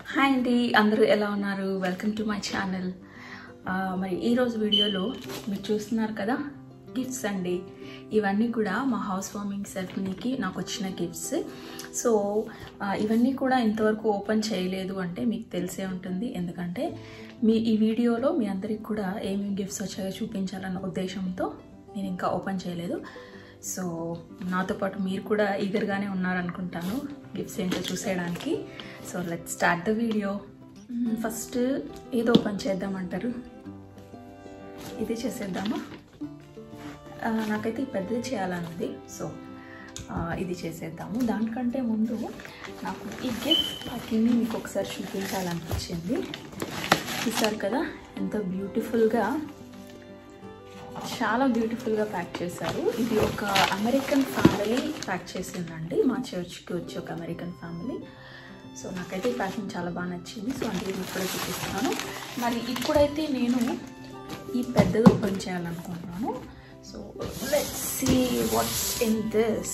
hi అండి అందరూ ఎలా ఉన్నారు వెల్కమ్ టు మై ఛానల్ మరి ఈరోజు వీడియోలో మీరు చూస్తున్నారు కదా గిఫ్ట్స్ అండి ఇవన్నీ కూడా మా హౌస్ వార్మింగ్ సెరమనీకి నాకు వచ్చిన గిఫ్ట్స్ సో ఆ, ఇవన్నీ కూడా ఇంతవరకు ఓపెన్ చేయలేదు అంటే మీకు తెలిసే ఉంటుంది ఎందుకంటే మీ ఈ వీడియోలో మీ అందరికి కూడా ఏమేమి గిఫ్ట్స్ వచ్చాయో చూపించాలన్న ఉద్దేశంతో నేను ఇంకా ఓపెన్ చేయలేదు సో నాతో పాటు మీరు కూడా ఈగర్గానే ఉన్నారనుకుంటాను గిఫ్ట్స్ ఏంటో చూసేయడానికి so let start the video first ఏదో ఓపెన్ చేద్దామంటారు ఇది చేసేద్దామా ఆ, నాకైతే ఈ పెద్దది చేయాలన్నది సో ఆ, ఇది చేసేద్దాము దానికంటే ముందు నాకు ఈ గిఫ్ట్ ప్యాకింగ్ని మీకు ఒకసారి చూపించాలనిపించింది చూసారు కదా ఎంత బ్యూటిఫుల్గా చాలా బ్యూటిఫుల్గా ప్యాక్ చేశారు ఇది ఒక అమెరికన్ ఫ్యామిలీ ప్యాక్ చేసిందండి మా చర్చ్కి వచ్చి ఒక అమెరికన్ ఫ్యామిలీ సో నాకైతే ఈ ప్యాకింగ్ చాలా బాగా నచ్చింది సో అందుకే మీకు కూడా చూపిస్తున్నాను మరి ఇప్పుడైతే నేను ఈ పెద్దది ఓపెన్ చేయాలనుకుంటున్నాను so let's see what's in this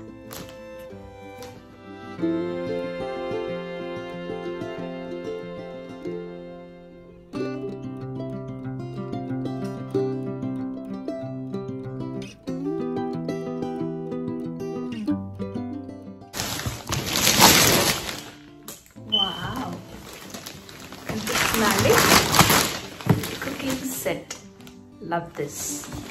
wow కనిపిస్తుందండి cooking set love this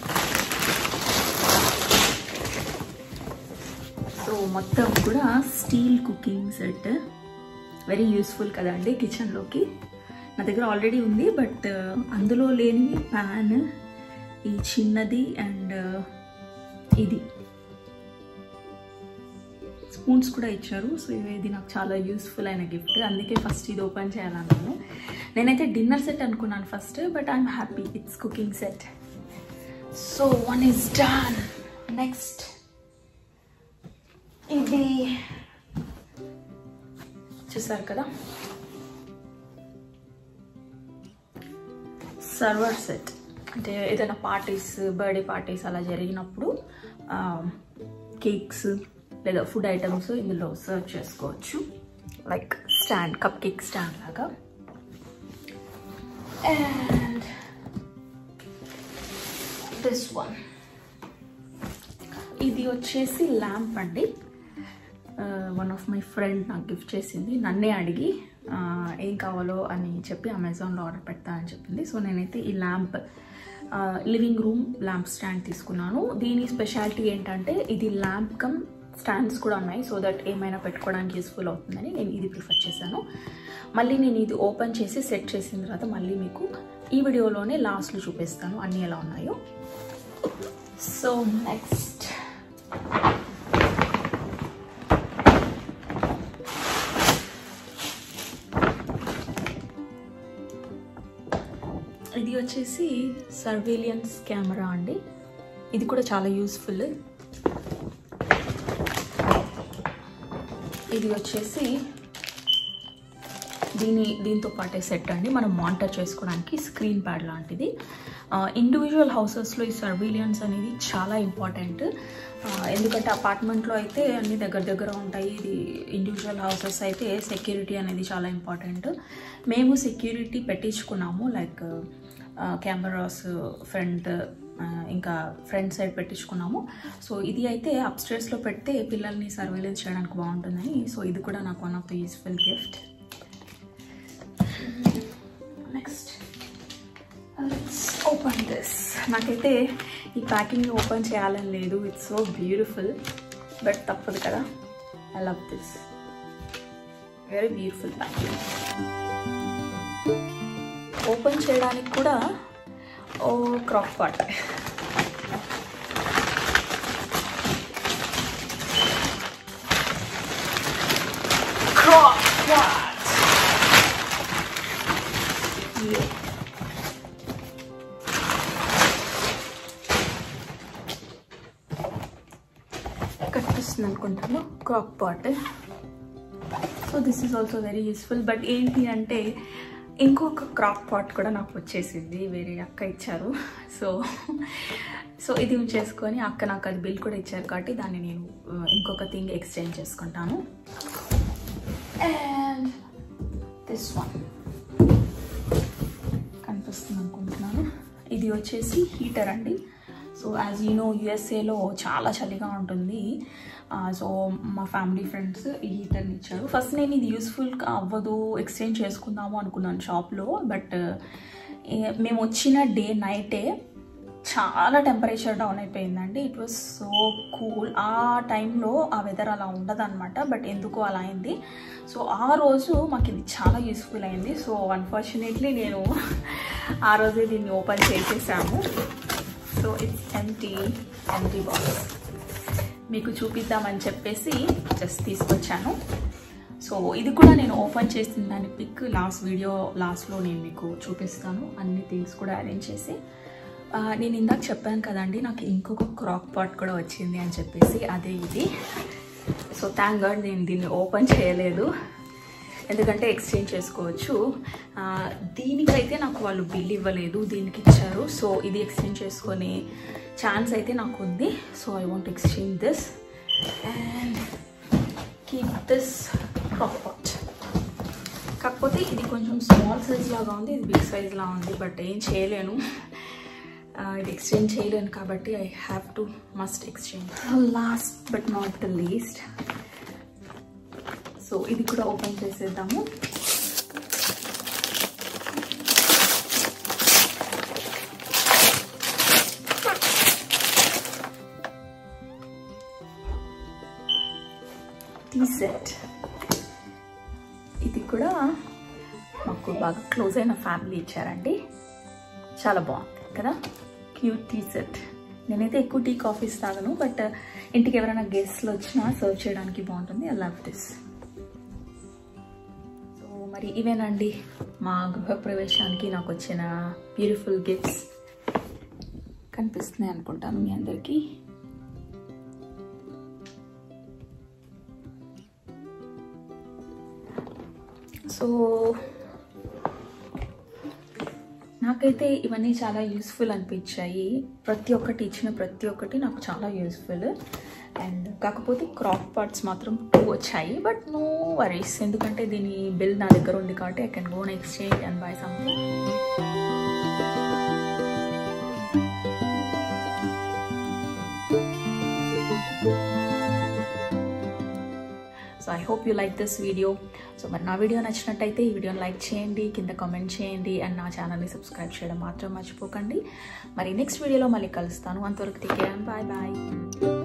so మొత్తం కూడా steel cooking set very useful కదండి కిచెన్లోకి నా దగ్గర ఆల్రెడీ ఉంది బట్ అందులో లేని ప్యాన్ ఈ చిన్నది అండ్ ఇది స్పూన్స్ కూడా ఇచ్చారు సో ఇది నాకు చాలా యూస్ఫుల్ అయిన గిఫ్ట్ అందుకే ఫస్ట్ ఇది ఓపెన్ చేయాలన్నాను నేనైతే డిన్నర్ సెట్ అనుకున్నాను first but I'm happy it's cooking set so one is done next ఇది చూసారు కదా సర్వర్ సెట్ అంటే ఏదైనా పార్టీస్ బర్త్డే పార్టీస్ అలా జరిగినప్పుడు కేక్స్ లేదా ఫుడ్ ఐటమ్స్ ఇందులో సర్వ్ చేసుకోవచ్చు like stand cup cake stand లాగా అండ్ దిస్ వన్ ఇది వచ్చేసి ల్యాంప్ అండి వన్ ఆఫ్ మై ఫ్రెండ్ నాకు గిఫ్ట్ చేసింది నన్నే అడిగి ఆ, ఏం కావాలో అని చెప్పి అమెజాన్లో ఆర్డర్ పెడతా అని చెప్పింది సో నేనైతే ఈ lamp living room lamp stand తీసుకున్నాను దీని స్పెషాలిటీ ఏంటంటే ఇది ల్యాంప్ కమ్ స్టాండ్స్ కూడా ఉన్నాయి సో దట్ ఏమైనా పెట్టుకోవడానికి యూస్ఫుల్ అవుతుందని నేను ఇది ప్రిఫర్ చేశాను మళ్ళీ నేను ఇది ఓపెన్ చేసి సెట్ చేసిన తర్వాత మళ్ళీ మీకు ఈ వీడియోలోనే లాస్ట్లో చూపిస్తాను అన్నీ ఎలా ఉన్నాయో సో నెక్స్ట్ ఇది వచ్చేసి సర్వేలియన్స్ కెమెరా అండి ఇది కూడా చాలా యూస్ఫుల్ ఇది వచ్చేసి దీని దీంతో పాటే సెట్ అండి మనం మానిటర్ చేసుకోవడానికి స్క్రీన్ ప్యాడ్ లాంటిది ఇండివిజువల్ హౌసెస్లో ఈ సర్వీలియన్స్ అనేది చాలా ఇంపార్టెంట్ ఎందుకంటే అపార్ట్మెంట్లో అయితే అన్ని దగ్గర దగ్గర ఉంటాయి ఇది ఇండివిజువల్ హౌసెస్ అయితే సెక్యూరిటీ అనేది చాలా ఇంపార్టెంట్ మేము సెక్యూరిటీ పెట్టించుకున్నాము లైక్ కెమెరాస్ ఫ్రంట్ ఇంకా ఫ్రంట్ సైడ్ పెట్టించుకున్నాము సో ఇది అయితే అప్స్టేర్స్లో పెడితే పిల్లల్ని సర్వేలెన్స్ చేయడానికి బాగుంటుందని సో ఇది కూడా నాకు one of the useful gift next open this నాకైతే ఈ ప్యాకింగ్ ఓపెన్ చేయాలని లేదు ఇట్స్ సో బ్యూటిఫుల్ బట్ తప్పదు కదా I love this very beautiful packing open చేయడానికి కూడా ఓ క్రాక్ పాట్ క్రాక్ పాట్ కనిపిస్తుంది అనుకుంటాను crock pot so this is also very useful but ఏంటి అంటే ఇంకొక క్రాక్ పాట్ కూడా నాకు వచ్చేసింది వేరే అక్క ఇచ్చారు సో సో ఇది చేసుకొని అక్క నాకు అది బిల్ కూడా ఇచ్చారు కాబట్టి దాన్ని నేను ఆ, ఇంకొక థింగ్ ఎక్స్చేంజ్ చేసుకుంటాను అండ్ దిస్ వన్ కనిపిస్తుంది అనుకుంటున్నాను ఇది వచ్చేసి హీటర్ అండి సో యాజ్ యూ నో యుఎస్ఏలో చాలా చలిగా ఉంటుంది సో మా ఫ్యామిలీ ఫ్రెండ్స్ ఈ హీటర్ని ఇచ్చారు ఫస్ట్ నేను ఇది యూస్ఫుల్ అవ్వదు ఎక్స్చేంజ్ చేసుకుందాము అనుకున్నాను షాప్లో బట్ మేము వచ్చిన డే నైటే చాలా టెంపరేచర్ డౌన్ అయిపోయిందండి ఇట్ వాస్ సో కూల్ ఆ టైంలో ఆ వెదర్ అలా ఉండదు అనమాట బట్ ఎందుకో అలా అయింది సో ఆ రోజు మాకు ఇది చాలా యూస్ఫుల్ అయింది సో అన్ఫార్చునేట్లీ నేను ఆ రోజే దీన్ని ఓపెన్ చేసేసాము so it's empty empty box మీకు చూపిద్దామని చెప్పేసి జస్ట్ తీసుకొచ్చాను సో ఇది కూడా నేను ఓపెన్ చేసిన దాని పిక్ లాస్ట్ వీడియో లాస్ట్లో నేను మీకు చూపిస్తాను అన్ని థింగ్స్ కూడా అరేంజ్ చేసి ఆ, నేను ఇందాక చెప్పాను కదండి నాకు ఇంకొక క్రాక్ పాట్ కూడా వచ్చింది అని చెప్పేసి అదే ఇది సో థ్యాంక్ గాడ్ నేను దీన్ని ఓపెన్ చేయలేదు ఎందుకంటే ఎక్స్చేంజ్ చేసుకోవచ్చు ఆ, దీనికైతే నాకు వాళ్ళు బిల్ ఇవ్వలేదు దీనికి ఇచ్చారు సో ఇది ఎక్స్చేంజ్ చేసుకునే ఛాన్స్ అయితే నాకు ఉంది so I want exchange this and keep this crock pot కాకపోతే ఇది కొంచెం స్మాల్ సైజ్ లాగా ఉంది ఇది బిగ్ సైజ్ లాగా ఉంది బట్ ఏం చేయలేను ఆ, ఇది ఎక్స్చేంజ్ చేయలేను కాబట్టి I have to must exchange last but not the least so ఇది కూడా ఓపెన్ చేసేద్దాము టీ సెట్ ఇది కూడా మాకు బాగా క్లోజ్ అయిన ఫ్యామిలీ ఇచ్చారండి చాలా బాగుంది కదా క్యూట్ టీ సెట్ నేనైతే ఎక్కువ టీ కాఫీస్ తాగను బట్ ఇంటికి ఎవరైనా గెస్ట్లు వచ్చినా సర్వ్ చేయడానికి బాగుంటుంది ఐ లవ్ దిస్ సో మరి ఇవేనండి మా గృహప్రవేశానికి నాకు వచ్చిన బ్యూటిఫుల్ గిఫ్ట్స్ కనిపిస్తున్నాయి అనుకుంటాను మీ అందరికీ సో నాకైతే ఇవన్నీ చాలా యూస్ఫుల్ అనిపించాయి ప్రతి ఒక్కటి ఇచ్చిన ప్రతి ఒక్కటి నాకు చాలా యూస్ఫుల్ అండ్ కాకపోతే క్రాప్ పార్ట్స్ మాత్రం టూ వచ్చాయి బట్ నో వరీస్ ఎందుకంటే దీని బిల్ నా దగ్గర ఉంది కాబట్టి I can gone exchange and buy something so I hope you like this video so మరి నా వీడియో నచ్చినట్టయితే ఈ వీడియోని లైక్ చేయండి కింద కామెంట్ చేయండి అండ్ నా ఛానల్ని సబ్స్క్రైబ్ చేయడం మాత్రం మర్చిపోకండి మరి నెక్స్ట్ వీడియోలో మళ్ళీ కలుస్తాను అంతవరకు టేక్ కేర్ బాయ్ బాయ్